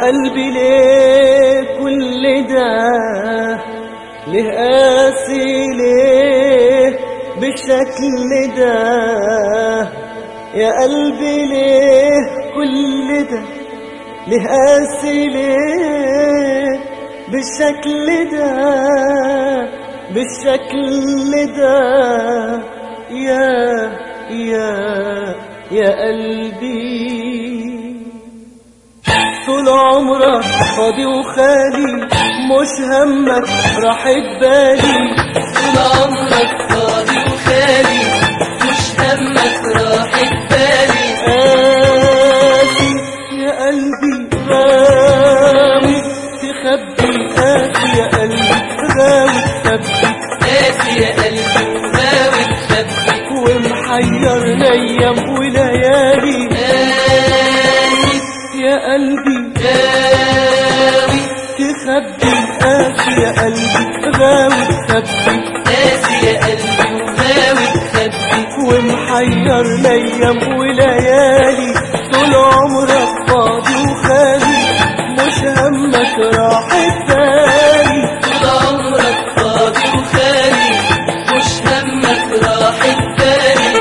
قلبي ليه كل ده ليه قاسي ليه بالشكل ده يا قلبي ليه كل ده ليه قاسي ليه بالشكل ده بالشكل ده يا يا يا قلبي طول عمرك فاضي وخالي مش همك راحت بالي طول عمرك فاضي وخالي مش همك راحت بالي قاسي يا قلبي غاوي تخبي قاسي يا قلبي غاوي تخبي قاسي يا قلبي وغاوي تخبي ومحير نيم وليالي قاسي يا قلبي غاوي تخبي قاسي يا قلبي غاوي تخبي قاسي يا قلبي وغاوي تخبي ومحير نيم وليالي طول عمرك فاضي وخالي مش همك راحت بالي طول عمرك فاضي وخالي مش همك راحت بالي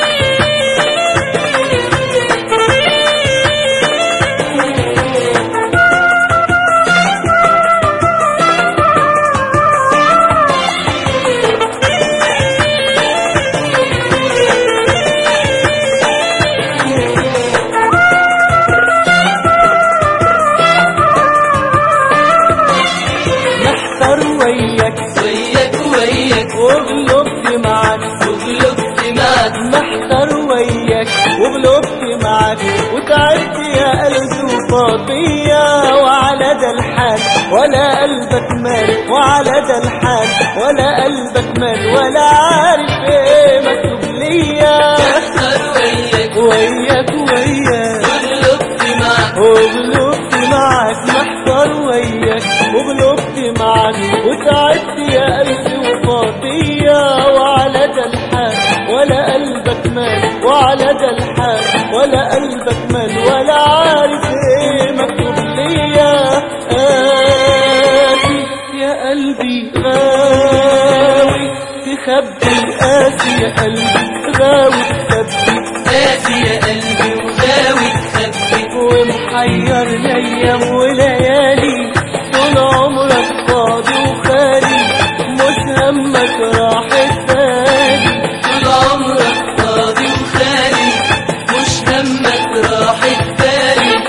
محتار وياك وياك وياك وغلبت معاك وغلبت معك محتار وياك وغلبت معاك وتعبت يا قلبي وفاضية وعلى ده الحال ولا قلبك مال وعلى ده الحال ولا قلبك مال ولا عارف ايه مكتوب ليا اختار وياك وياك وياك وغلبت معك وغلبت معاك محتار وياك وغلبت معاك وتعبت يا قلبي وفاضية وعلى ده الحال ولا قلبك مال وعلى ده الحال ولا قلبك مال ولا عارف ايه مكتوب ليا قاسي يا قلبي غاوي تخبي قاسي يا قلبي غاوي تخبي قاسي يا قلبي وغاوي تخبي ومحير نيم وليالي طول عمرك فاضي وخالي مش همك راحت بالي طول عمرك فاضي وخالي مش همك راحت بالي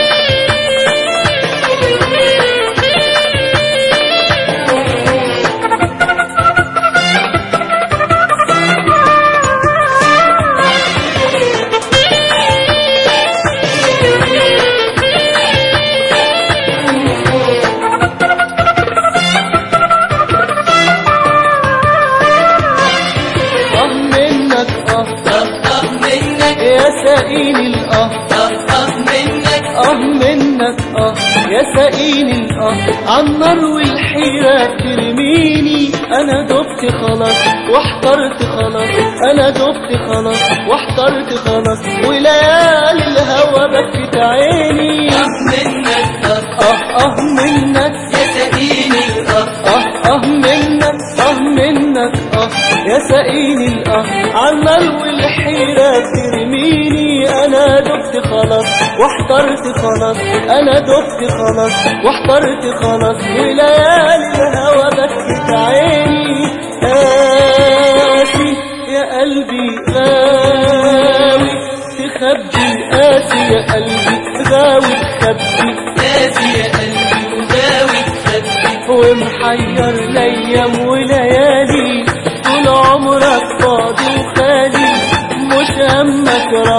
اه منك اه طبطب منك يا سقيني الاه طبطب منك اه منك اه يا سقيني الاه عالنار والحيرة ترميني انا دبت خلاص واحترت خلاص انا دبت خلاص واحترت خلاص وليالي الهوى بكت عيني طب منك طب اه اه منك يا سقيني الأخ اه اه منك اه منك اه يا سقيني الاه عالنار والحيرة ترميني انا دبت خلاص واحترت خلاص انا دبت خلاص واحترت خلاص وليالي الهوى بكت عيني قاسي يا قلبي غاوي تخبي قاسي يا قلبي غاوي تخبي قاسي يا قلبي وغاوي تخبي ومحير ليام وليالي طول عمرك فاضي وخالي مش همك